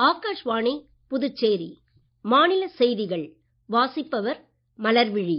ஆகாஷ்வாணி புதுச்சேரி மாநில செய்திகள் வாசிப்பவர் மலர்விழி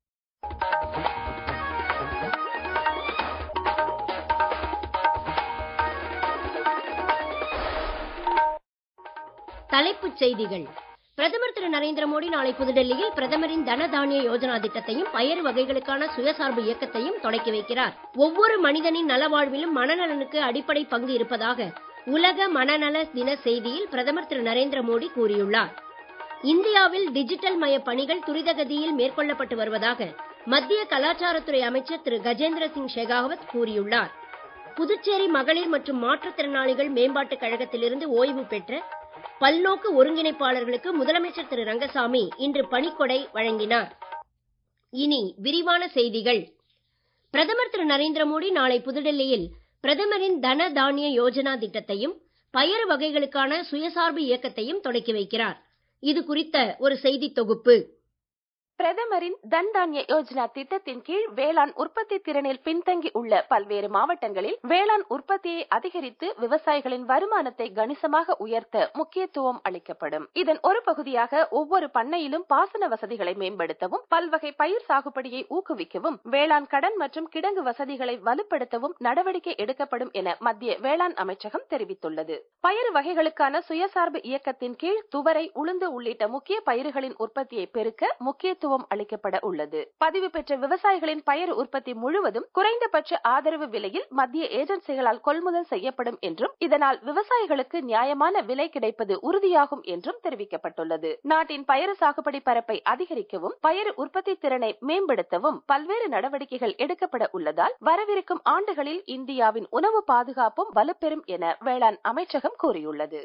தலைப்புச் செய்திகள் பிரதமர் திரு நரேந்திர மோடி நாளை புதுடெல்லியில் பிரதமரின் தன தானிய யோஜனா திட்டத்தையும் பயறு வகைகளுக்கான சுயசார்பு இயக்கத்தையும் தொடக்கி வைக்கிறார் ஒவ்வொரு மனிதனின் நலவாழ்விலும் மனநலனுக்கு அடிப்படை பங்கு இருப்பதாக உலக மனநல தின செய்தியில் பிரதமர் திரு நரேந்திர மோடி கூறியுள்ளார் இந்தியாவில் டிஜிட்டல் மய பணிகள் துரிதகதியில் மேற்கொள்ளப்பட்டு வருவதாக மத்திய கலாச்சாரத்துறை அமைச்சர் திரு கஜேந்திர சிங் ஷெகாவத் கூறியுள்ளார் புதுச்சேரி மகளிர் மற்றும் மாற்றுத்திறனாளிகள் மேம்பாட்டுக் கழகத்திலிருந்து ஓய்வு பெற்ற பல்நோக்கு ஒருங்கிணைப்பாளர்களுக்கு முதலமைச்சர் திரு ரங்கசாமி இன்று பணிக்கொடை வழங்கினார் இனி விரிவான செய்திகள் பிரதமர் திரு நரேந்திர மோடி நாளை புதுடெல்லியில் பிரதமரின் தன தானிய யோஜனா திட்டத்தையும் பயறு வகைகளுக்கான சுயசார்பு இயக்கத்தையும் தொடக்கி வைக்கிறார் இது குறித்த ஒரு செய்தி தொகுப்பு பிரதமரின் தன் தானிய யோஜனா திட்டத்தின் கீழ் வேளாண் உற்பத்தி திறனில் பின்தங்கி உள்ள பல்வேறு மாவட்டங்களில் வேளாண் உற்பத்தியை அதிகரித்து விவசாயிகளின் வருமானத்தை கணிசமாக உயர்த்த முக்கியத்துவம் அளிக்கப்படும் இதன் ஒரு பகுதியாக ஒவ்வொரு பண்ணையிலும் பாசன வசதிகளை மேம்படுத்தவும் பல்வகை பயிர் சாகுபடியை ஊக்குவிக்கவும் வேளாண் கடன் மற்றும் கிடங்கு வசதிகளை வலுப்படுத்தவும் நடவடிக்கை எடுக்கப்படும் என மத்திய வேளாண் அமைச்சகம் தெரிவித்துள்ளது பயிர் வகைகளுக்கான சுயசார்பு இயக்கத்தின் கீழ் துவரை உளுந்து உள்ளிட்ட முக்கிய பயிர்களின் உற்பத்தியை பெருக்க முக்கியத்துவம் முக்கியத்துவம் அளிக்கப்பட உள்ளது பதிவு பெற்ற விவசாயிகளின் பயிர் உற்பத்தி முழுவதும் குறைந்தபட்ச ஆதரவு விலையில் மத்திய ஏஜென்சிகளால் கொள்முதல் செய்யப்படும் என்றும் இதனால் விவசாயிகளுக்கு நியாயமான விலை கிடைப்பது உறுதியாகும் என்றும் தெரிவிக்கப்பட்டுள்ளது நாட்டின் பயிர் சாகுபடி பரப்பை அதிகரிக்கவும் பயிர் உற்பத்தி திறனை மேம்படுத்தவும் பல்வேறு நடவடிக்கைகள் எடுக்கப்பட உள்ளதால் வரவிருக்கும் ஆண்டுகளில் இந்தியாவின் உணவு பாதுகாப்பும் வலுப்பெறும் என வேளாண் அமைச்சகம் கூறியுள்ளது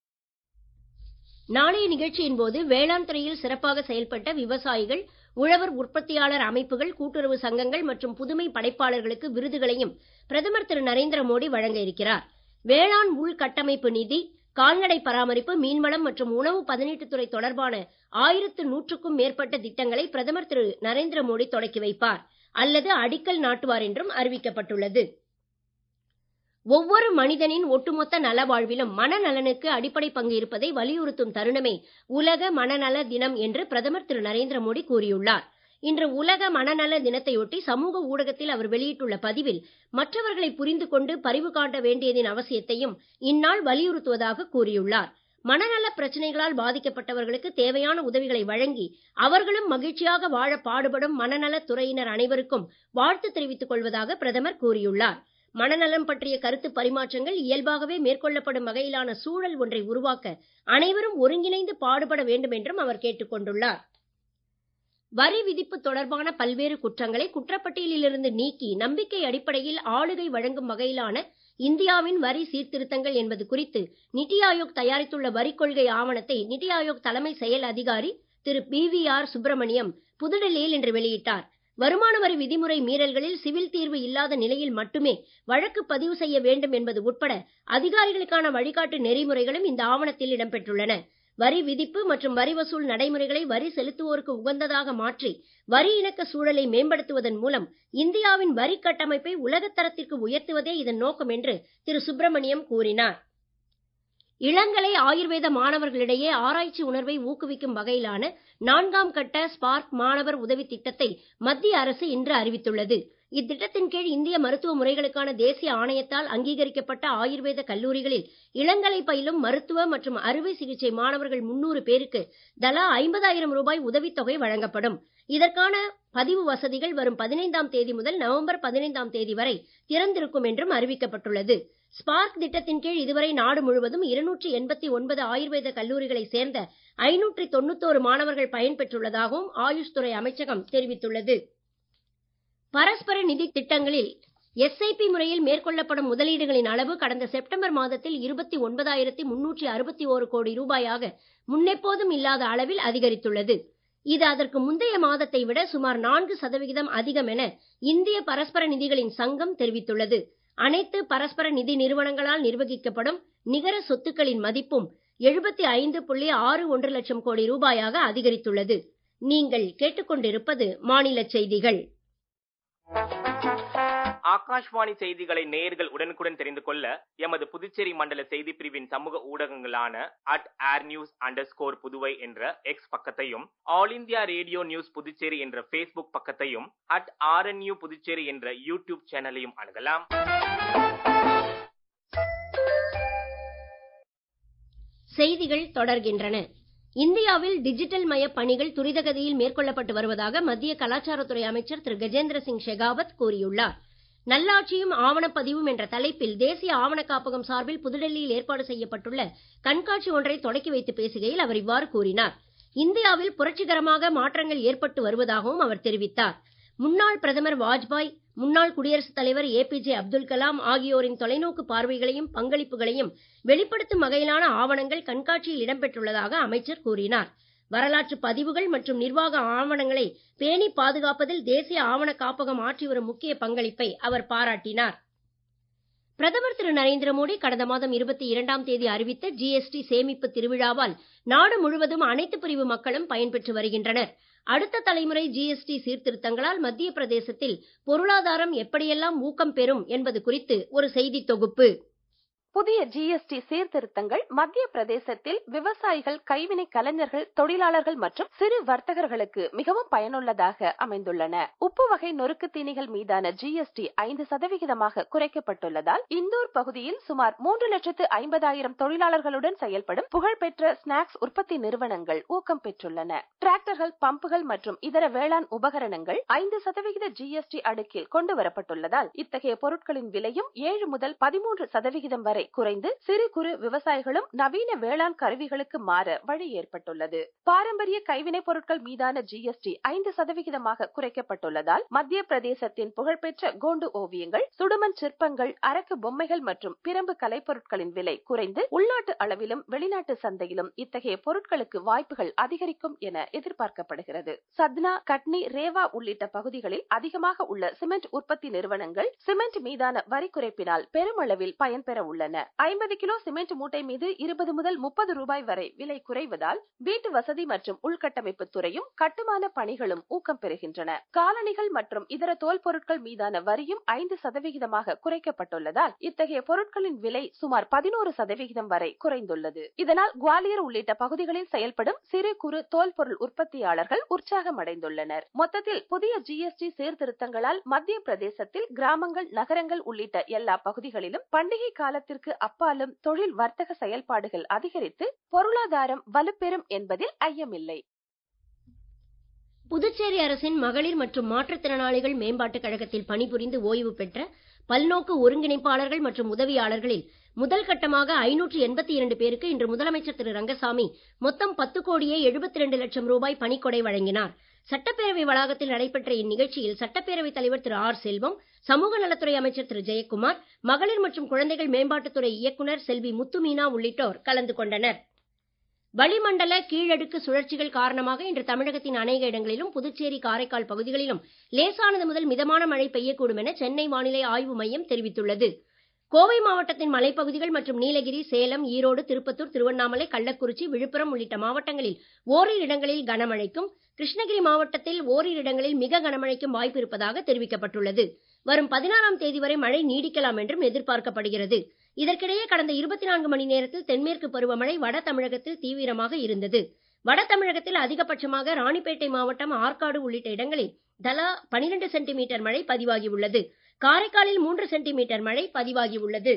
நாளைய நிகழ்ச்சியின் போது வேளாண் துறையில் சிறப்பாக செயல்பட்ட விவசாயிகள் உழவர் உற்பத்தியாளர் அமைப்புகள் கூட்டுறவு சங்கங்கள் மற்றும் புதுமை படைப்பாளர்களுக்கு விருதுகளையும் பிரதமர் திரு நரேந்திர மோடி வழங்க இருக்கிறார் வேளாண் உள்கட்டமைப்பு நிதி கால்நடை பராமரிப்பு மீன்வளம் மற்றும் உணவு பதனீட்டுத்துறை தொடர்பான ஆயிரத்து நூற்றுக்கும் மேற்பட்ட திட்டங்களை பிரதமர் திரு நரேந்திர மோடி தொடக்கி வைப்பார் அல்லது அடிக்கல் நாட்டுவார் என்றும் அறிவிக்கப்பட்டுள்ளது ஒவ்வொரு மனிதனின் ஒட்டுமொத்த நலவாழ்விலும் மனநலனுக்கு அடிப்படை பங்கு இருப்பதை வலியுறுத்தும் தருணமே உலக மனநல தினம் என்று பிரதமர் திரு நரேந்திர மோடி கூறியுள்ளார் இன்று உலக மனநல தினத்தையொட்டி சமூக ஊடகத்தில் அவர் வெளியிட்டுள்ள பதிவில் மற்றவர்களை புரிந்து கொண்டு பரிவு காட்ட வேண்டியதின் அவசியத்தையும் இந்நாள் வலியுறுத்துவதாக கூறியுள்ளார் மனநல பிரச்சனைகளால் பாதிக்கப்பட்டவர்களுக்கு தேவையான உதவிகளை வழங்கி அவர்களும் மகிழ்ச்சியாக வாழ பாடுபடும் மனநலத் துறையினர் அனைவருக்கும் வாழ்த்து தெரிவித்துக் கொள்வதாக பிரதமர் கூறியுள்ளார் மனநலம் பற்றிய கருத்து பரிமாற்றங்கள் இயல்பாகவே மேற்கொள்ளப்படும் வகையிலான சூழல் ஒன்றை உருவாக்க அனைவரும் ஒருங்கிணைந்து பாடுபட வேண்டும் என்றும் அவர் கேட்டுக் கொண்டுள்ளார் வரி விதிப்பு தொடர்பான பல்வேறு குற்றங்களை குற்றப்பட்டியலிலிருந்து நீக்கி நம்பிக்கை அடிப்படையில் ஆளுகை வழங்கும் வகையிலான இந்தியாவின் வரி சீர்திருத்தங்கள் என்பது குறித்து நிதி ஆயோக் தயாரித்துள்ள வரி கொள்கை ஆவணத்தை நிதி ஆயோக் தலைமை செயல் அதிகாரி திரு பி வி ஆர் சுப்பிரமணியம் புதுடெல்லியில் இன்று வெளியிட்டார் வருமான வரி விதிமுறை மீறல்களில் சிவில் தீர்வு இல்லாத நிலையில் மட்டுமே வழக்கு பதிவு செய்ய வேண்டும் என்பது உட்பட அதிகாரிகளுக்கான வழிகாட்டு நெறிமுறைகளும் இந்த ஆவணத்தில் இடம்பெற்றுள்ளன வரி விதிப்பு மற்றும் வரி வசூல் நடைமுறைகளை வரி செலுத்துவோருக்கு உகந்ததாக மாற்றி வரி இணக்க சூழலை மேம்படுத்துவதன் மூலம் இந்தியாவின் வரி கட்டமைப்பை உலகத்தரத்திற்கு உயர்த்துவதே இதன் நோக்கம் என்று திரு சுப்பிரமணியம் கூறினார் இளங்கலை ஆயுர்வேத மாணவர்களிடையே ஆராய்ச்சி உணர்வை ஊக்குவிக்கும் வகையிலான நான்காம் கட்ட ஸ்பார்க் மாணவர் உதவி திட்டத்தை மத்திய அரசு இன்று அறிவித்துள்ளது இத்திட்டத்தின் கீழ் இந்திய மருத்துவ முறைகளுக்கான தேசிய ஆணையத்தால் அங்கீகரிக்கப்பட்ட ஆயுர்வேத கல்லூரிகளில் இளங்கலை பயிலும் மருத்துவ மற்றும் அறுவை சிகிச்சை மாணவர்கள் முன்னூறு பேருக்கு தலா ஐம்பதாயிரம் ரூபாய் உதவித்தொகை வழங்கப்படும் இதற்கான பதிவு வசதிகள் வரும் பதினைந்தாம் தேதி முதல் நவம்பர் பதினைந்தாம் தேதி வரை திறந்திருக்கும் என்றும் அறிவிக்கப்பட்டுள்ளது ஸ்பார்க் திட்டத்தின் கீழ் இதுவரை நாடு முழுவதும் இருநூற்றி எண்பத்தி ஒன்பது ஆயுர்வேத கல்லூரிகளை சேர்ந்த ஐநூற்றி தொண்ணூத்தோரு மாணவர்கள் பயன்பெற்றுள்ளதாகவும் ஆயுஷ் துறை அமைச்சகம் தெரிவித்துள்ளது பரஸ்பர நிதி திட்டங்களில் எஸ்ஐபி முறையில் மேற்கொள்ளப்படும் முதலீடுகளின் அளவு கடந்த செப்டம்பர் மாதத்தில் இருபத்தி ஒன்பதாயிரத்தி முன்னூற்றி அறுபத்தி ஓரு கோடி ரூபாயாக முன்னெப்போதும் இல்லாத அளவில் அதிகரித்துள்ளது இது அதற்கு முந்தைய மாதத்தை விட சுமார் நான்கு சதவிகிதம் அதிகம் என இந்திய பரஸ்பர நிதிகளின் சங்கம் தெரிவித்துள்ளது அனைத்து பரஸ்பர நிதி நிறுவனங்களால் நிர்வகிக்கப்படும் நிகர சொத்துக்களின் மதிப்பும் எழுபத்தி ஐந்து புள்ளி ஆறு ஒன்று லட்சம் கோடி ரூபாயாக அதிகரித்துள்ளது நீங்கள் கேட்டுக்கொண்டிருப்பது மாநில செய்திகள் ஆகாஷ்வாணி செய்திகளை நேயர்கள் உடனுக்குடன் தெரிந்து கொள்ள எமது புதுச்சேரி மண்டல செய்தி பிரிவின் சமூக ஊடகங்களான at air news under Puduvai என்ற எக்ஸ் பக்கத்தையும் all India radio news Puducherry என்ற ஃபேஸ்புக் பக்கத்தையும் அட் ஆர்என்யூ புதுச்சேரி என்ற யூடியூப் சேனலையும் அணுகலாம் செய்திகள் தொடர்கின்றன இந்தியாவில் டிஜிட்டல் மய பணிகள் துரிதகதியில் மேற்கொள்ளப்பட்டு வருவதாக மத்திய கலாச்சாரத்துறை அமைச்சர் திரு கஜேந்திர சிங் ஷெகாவத் கூறியுள்ளார் நல்லாட்சியும் ஆவணப்பதிவும் என்ற தலைப்பில் தேசிய ஆவண காப்பகம் சார்பில் புதுடெல்லியில் ஏற்பாடு செய்யப்பட்டுள்ள கண்காட்சி ஒன்றை தொடக்கி வைத்து பேசுகையில் அவர் இவ்வாறு கூறினார் இந்தியாவில் புரட்சிகரமாக மாற்றங்கள் ஏற்பட்டு வருவதாகவும் அவர் தெரிவித்தார் முன்னாள் பிரதமர் வாஜ்பாய் முன்னாள் குடியரசுத் தலைவர் ஏபிஜே அப்துல் கலாம் ஆகியோரின் தொலைநோக்கு பார்வைகளையும் பங்களிப்புகளையும் வெளிப்படுத்தும் வகையிலான ஆவணங்கள் கண்காட்சியில் இடம்பெற்றுள்ளதாக அமைச்சர் கூறினார் வரலாற்று பதிவுகள் மற்றும் நிர்வாக ஆவணங்களை பேணி பாதுகாப்பதில் தேசிய ஆவண காப்பகம் ஆற்றி வரும் முக்கிய பங்களிப்பை அவர் பாராட்டினார் பிரதமர் திரு நரேந்திர மோடி கடந்த மாதம் இருபத்தி இரண்டாம் தேதி அறிவித்த ஜிஎஸ்டி சேமிப்பு திருவிழாவால் நாடு முழுவதும் அனைத்து பிரிவு மக்களும் பயன்பெற்று வருகின்றனர் அடுத்த தலைமுறை ஜிஎஸ்டி சீர்திருத்தங்களால் மத்திய பிரதேசத்தில் பொருளாதாரம் எப்படியெல்லாம் ஊக்கம் பெறும் என்பது குறித்து ஒரு செய்தி தொகுப்பு புதிய ஜிஎஸ்டி சீர்திருத்தங்கள் மத்திய பிரதேசத்தில் விவசாயிகள் கைவினை கலைஞர்கள் தொழிலாளர்கள் மற்றும் சிறு வர்த்தகர்களுக்கு மிகவும் பயனுள்ளதாக அமைந்துள்ளன உப்பு வகை நொறுக்கு தீனிகள் மீதான ஜிஎஸ்டி ஐந்து சதவிகிதமாக குறைக்கப்பட்டுள்ளதால் இந்தூர் பகுதியில் சுமார் மூன்று லட்சத்து ஐம்பதாயிரம் தொழிலாளர்களுடன் செயல்படும் புகழ்பெற்ற ஸ்நாக்ஸ் உற்பத்தி நிறுவனங்கள் ஊக்கம் பெற்றுள்ளன டிராக்டர்கள் பம்புகள் மற்றும் இதர வேளாண் உபகரணங்கள் ஐந்து சதவிகித ஜிஎஸ்டி அடுக்கில் கொண்டு வரப்பட்டுள்ளதால் இத்தகைய பொருட்களின் விலையும் ஏழு முதல் பதிமூன்று சதவிகிதம் வரை வரை குறைந்து சிறு குறு விவசாயிகளும் நவீன வேளாண் கருவிகளுக்கு மாற வழி ஏற்பட்டுள்ளது பாரம்பரிய கைவினைப் பொருட்கள் மீதான ஜிஎஸ்டி ஐந்து சதவிகிதமாக குறைக்கப்பட்டுள்ளதால் மத்திய பிரதேசத்தின் புகழ்பெற்ற கோண்டு ஓவியங்கள் சுடுமண் சிற்பங்கள் அரக்கு பொம்மைகள் மற்றும் பிரம்பு கலைப்பொருட்களின் விலை குறைந்து உள்நாட்டு அளவிலும் வெளிநாட்டு சந்தையிலும் இத்தகைய பொருட்களுக்கு வாய்ப்புகள் அதிகரிக்கும் என எதிர்பார்க்கப்படுகிறது சத்னா கட்னி ரேவா உள்ளிட்ட பகுதிகளில் அதிகமாக உள்ள சிமெண்ட் உற்பத்தி நிறுவனங்கள் சிமெண்ட் மீதான வரி குறைப்பினால் பெருமளவில் பயன்பெற உள்ளன உள்ளன ஐம்பது கிலோ சிமெண்ட் மூட்டை மீது இருபது முதல் முப்பது ரூபாய் வரை விலை குறைவதால் வீட்டு வசதி மற்றும் உள்கட்டமைப்பு துறையும் கட்டுமான பணிகளும் ஊக்கம் பெறுகின்றன காலணிகள் மற்றும் இதர தோல் பொருட்கள் மீதான வரியும் ஐந்து சதவிகிதமாக குறைக்கப்பட்டுள்ளதால் இத்தகைய பொருட்களின் விலை சுமார் பதினோரு சதவிகிதம் வரை குறைந்துள்ளது இதனால் குவாலியர் உள்ளிட்ட பகுதிகளில் செயல்படும் சிறு குறு தோல் பொருள் உற்பத்தியாளர்கள் உற்சாகம் அடைந்துள்ளனர் மொத்தத்தில் புதிய ஜிஎஸ்டி சீர்திருத்தங்களால் மத்திய பிரதேசத்தில் கிராமங்கள் நகரங்கள் உள்ளிட்ட எல்லா பகுதிகளிலும் பண்டிகை காலத்திற்கு அப்பாலும் தொழில் வர்த்தக செயல்பாடுகள் அதிகரித்து பொருளாதாரம் வலுப்பெறும் என்பதில் ஐயமில்லை புதுச்சேரி அரசின் மகளிர் மற்றும் மாற்றுத்திறனாளிகள் மேம்பாட்டுக் கழகத்தில் பணிபுரிந்து ஓய்வு பெற்ற பல்நோக்கு ஒருங்கிணைப்பாளர்கள் மற்றும் உதவியாளர்களில் முதல் கட்டமாக ஐநூற்று எண்பத்தி இரண்டு பேருக்கு இன்று முதலமைச்சர் திரு ரங்கசாமி மொத்தம் பத்து கோடியே எழுபத்தி இரண்டு லட்சம் ரூபாய் பணிக்கொடை வழங்கினார் சட்டப்பேரவை வளாகத்தில் நடைபெற்ற இந்நிகழ்ச்சியில் சட்டப்பேரவைத் தலைவர் திரு ஆர் செல்வம் சமூக நலத்துறை அமைச்சர் திரு ஜெயக்குமார் மகளிர் மற்றும் குழந்தைகள் மேம்பாட்டுத்துறை இயக்குநர் செல்வி முத்துமீனா உள்ளிட்டோர் கலந்து கொண்டனர் வளிமண்டல கீழடுக்கு சுழற்சிகள் காரணமாக இன்று தமிழகத்தின் அநேக இடங்களிலும் புதுச்சேரி காரைக்கால் பகுதிகளிலும் லேசானது முதல் மிதமான மழை பெய்யக்கூடும் என சென்னை வானிலை ஆய்வு மையம் தெரிவித்துள்ளது கோவை மாவட்டத்தின் மலைப்பகுதிகள் மற்றும் நீலகிரி சேலம் ஈரோடு திருப்பத்தூர் திருவண்ணாமலை கள்ளக்குறிச்சி விழுப்புரம் உள்ளிட்ட மாவட்டங்களில் ஓரிரு இடங்களில் கனமழைக்கும் கிருஷ்ணகிரி மாவட்டத்தில் ஓரிரு இடங்களில் மிக கனமழைக்கும் வாய்ப்பு இருப்பதாக தெரிவிக்கப்பட்டுள்ளது வரும் பதினாறாம் தேதி வரை மழை நீடிக்கலாம் என்றும் எதிர்பார்க்கப்படுகிறது இதற்கிடையே கடந்த இருபத்தி நான்கு மணி நேரத்தில் தென்மேற்கு பருவமழை வட தமிழகத்தில் தீவிரமாக இருந்தது வட தமிழகத்தில் அதிகபட்சமாக ராணிப்பேட்டை மாவட்டம் ஆற்காடு உள்ளிட்ட இடங்களில் தலா பனிரெண்டு சென்டிமீட்டர் மழை பதிவாகியுள்ளது காரைக்காலில் மூன்று சென்டிமீட்டர் மழை பதிவாகியுள்ளது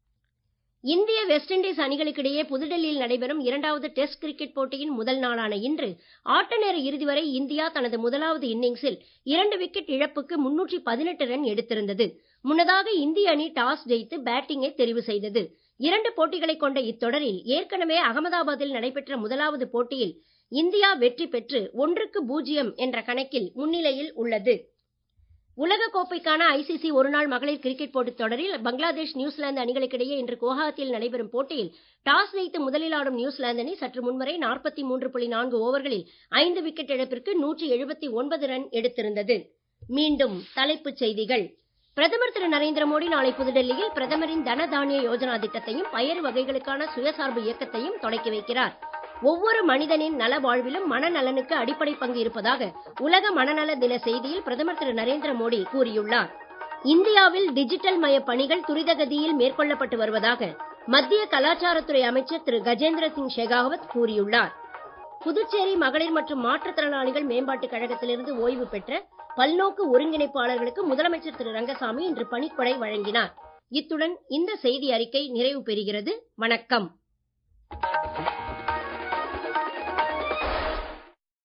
இந்திய வெஸ்ட் இண்டீஸ் அணிகளுக்கிடையே புதுடெல்லியில் நடைபெறும் இரண்டாவது டெஸ்ட் கிரிக்கெட் போட்டியின் முதல் நாளான இன்று ஆட்ட நேர இறுதி வரை இந்தியா தனது முதலாவது இன்னிங்ஸில் இரண்டு விக்கெட் இழப்புக்கு முன்னூற்றி பதினெட்டு ரன் எடுத்திருந்தது முன்னதாக இந்திய அணி டாஸ் ஜெயித்து பேட்டிங்கை தெரிவு செய்தது இரண்டு போட்டிகளை கொண்ட இத்தொடரில் ஏற்கனவே அகமதாபாத்தில் நடைபெற்ற முதலாவது போட்டியில் இந்தியா வெற்றி பெற்று ஒன்றுக்கு பூஜ்ஜியம் என்ற கணக்கில் முன்னிலையில் உள்ளது உலக கோப்பைக்கான ஐசிசி ஒருநாள் மகளிர் கிரிக்கெட் போட்டித் தொடரில் பங்களாதேஷ் நியூசிலாந்து அணிகளுக்கிடையே இன்று குவஹாத்தியில் நடைபெறும் போட்டியில் டாஸ் ஜெயித்து முதலில் ஆடும் நியூசிலாந்து அணி சற்று முன்வரை நாற்பத்தி மூன்று புள்ளி நான்கு ஓவர்களில் ஐந்து விக்கெட் இழப்பிற்கு நூற்றி எழுபத்தி ஒன்பது ரன் எடுத்திருந்தது மீண்டும் தலைப்புச் செய்திகள் பிரதமர் திரு நரேந்திர மோடி நாளை புதுடெல்லியில் பிரதமரின் தன தானிய யோஜனா திட்டத்தையும் பயறு வகைகளுக்கான சுயசார்பு இயக்கத்தையும் தொடக்கி வைக்கிறார் ஒவ்வொரு மனிதனின் நல வாழ்விலும் மனநலனுக்கு அடிப்படை பங்கு இருப்பதாக உலக மனநல தின செய்தியில் பிரதமர் திரு நரேந்திர மோடி கூறியுள்ளார் இந்தியாவில் டிஜிட்டல் மய பணிகள் துரிதகதியில் மேற்கொள்ளப்பட்டு வருவதாக மத்திய கலாச்சாரத்துறை அமைச்சர் திரு கஜேந்திர சிங் ஷெகாவத் கூறியுள்ளார் புதுச்சேரி மகளிர் மற்றும் மாற்றுத்திறனாளிகள் மேம்பாட்டுக் கழகத்திலிருந்து ஓய்வு பெற்ற பல்நோக்கு ஒருங்கிணைப்பாளர்களுக்கு முதலமைச்சர் திரு ரங்கசாமி இன்று பணிக்கொடை வழங்கினார் இத்துடன் இந்த செய்தி அறிக்கை நிறைவு பெறுகிறது வணக்கம்